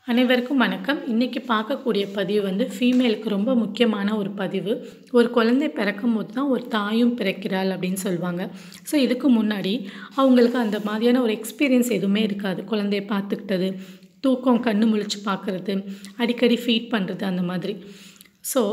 அனைவருக்கும் வணக்கம் இன்றைக்கி பார்க்கக்கூடிய பதிவு வந்து ஃபீமேலுக்கு ரொம்ப முக்கியமான ஒரு பதிவு ஒரு குழந்தை பிறக்கும் போது தான் ஒரு தாயும் பிறக்கிறாள் அப்படின்னு சொல்லுவாங்க ஸோ இதுக்கு முன்னாடி அவங்களுக்கு அந்த மாதிரியான ஒரு எக்ஸ்பீரியன்ஸ் எதுவுமே இருக்காது குழந்தைய பார்த்துக்கிட்டது தூக்கம் கண்ணு முழிச்சு பார்க்குறது அடிக்கடி ஃபீட் பண்ணுறது அந்த மாதிரி so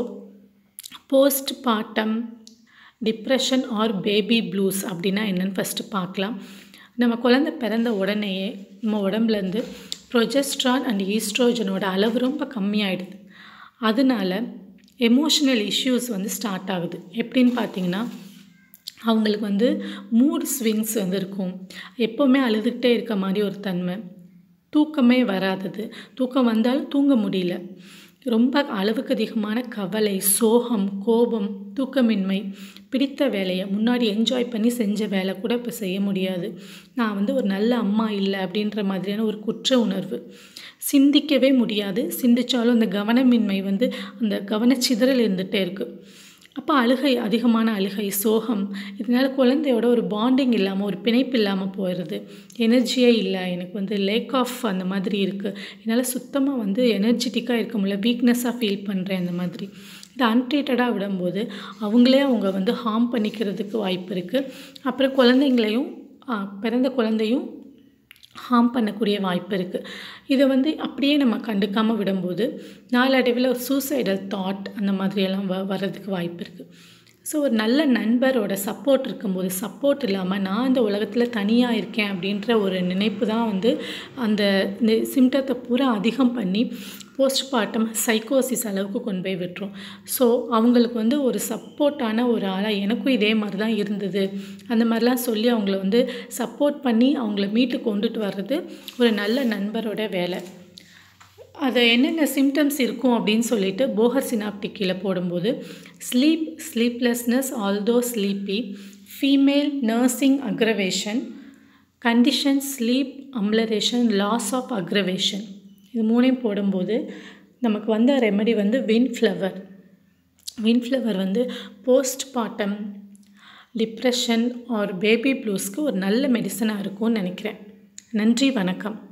postpartum depression or baby blues அப்படின்னா என்னென்னு ஃபஸ்ட்டு பார்க்கலாம் நம்ம குழந்தை பிறந்த உடனேயே நம்ம உடம்புலேருந்து ப்ரொஜெஸ்ட்ரான் அண்ட் ஈஸ்ட்ரோஜனோட அளவு ரொம்ப கம்மியாயிடுது அதனால எமோஷனல் இஷ்யூஸ் வந்து ஸ்டார்ட் ஆகுது எப்படின்னு பார்த்தீங்கன்னா அவங்களுக்கு வந்து மூட் ஸ்விங்ஸ் வந்து இருக்கும் எப்போவுமே அழுதுகிட்டே இருக்க மாதிரி ஒரு தன்மை தூக்கமே வராதது தூக்கம் வந்தாலும் தூங்க முடியல ரொம்ப அளவுக்கு அதிகமான கவலை சோகம் கோபம் தூக்கமின்மை பிடித்த வேலையை முன்னாடி என்ஜாய் பண்ணி செஞ்ச வேலை கூட இப்போ செய்ய முடியாது நான் வந்து ஒரு நல்ல அம்மா இல்லை அப்படின்ற மாதிரியான ஒரு குற்ற உணர்வு சிந்திக்கவே முடியாது சிந்தித்தாலும் அந்த கவனமின்மை வந்து அந்த கவனச்சிதறல் இருந்துகிட்டே இருக்குது அப்போ அழுகை அதிகமான அழுகை சோகம் இதனால் குழந்தையோட ஒரு பாண்டிங் இல்லாமல் ஒரு பிணைப்பு இல்லாமல் போயிடுது எனர்ஜியே இல்லை எனக்கு வந்து லேக் ஆஃப் அந்த மாதிரி இருக்குது என்னால் சுத்தமாக வந்து எனர்ஜெட்டிக்காக இருக்க முடியல வீக்னஸாக ஃபீல் பண்ணுறேன் அந்த மாதிரி இது அன்ட்ரீட்டடாக விடும்போது அவங்களே அவங்க வந்து ஹார்ம் பண்ணிக்கிறதுக்கு வாய்ப்பு இருக்குது அப்புறம் குழந்தைங்களையும் பிறந்த குழந்தையும் ஹார்ம் பண்ணக்கூடிய வாய்ப்பு இருக்குது இதை வந்து அப்படியே நம்ம கண்டுக்காமல் விடும்போது நாளடைவில் ஒரு சூசைடல் தாட் அந்த மாதிரியெல்லாம் வ வர்றதுக்கு வாய்ப்பு இருக்குது ஸோ ஒரு நல்ல நண்பரோட சப்போர்ட் இருக்கும்போது சப்போர்ட் இல்லாமல் நான் இந்த உலகத்தில் தனியாக இருக்கேன் அப்படின்ற ஒரு நினைப்பு தான் வந்து அந்த சிம்டத்தை பூரா அதிகம் பண்ணி போஸ்ட்மார்ட்டம் சைக்கோசிஸ் அளவுக்கு கொண்டு போய் விட்டுரும் ஸோ அவங்களுக்கு வந்து ஒரு சப்போர்ட்டான ஒரு ஆளாக எனக்கும் இதே மாதிரி தான் இருந்தது அந்த மாதிரிலாம் சொல்லி அவங்கள வந்து சப்போர்ட் பண்ணி அவங்கள மீட்டு கொண்டுட்டு வர்றது ஒரு நல்ல நண்பரோட வேலை அது என்னென்ன சிம்டம்ஸ் இருக்கும் அப்படின்னு சொல்லிட்டு போகர் சினாப்டிக் கீழே போடும்போது sleep sleeplessness although sleepy female nursing aggravation condition sleep amelioration loss of aggravation இது மூணையும் போடும்போது நமக்கு வந்த ரெமெடி வந்து வின்ஃப்ளவர் வின்ஃப்ளவர் வந்து postpartum depression or baby ப்ளூஸ்க்கு ஒரு நல்ல மெடிசனாக இருக்கும்னு நினைக்கிறேன் நன்றி வணக்கம்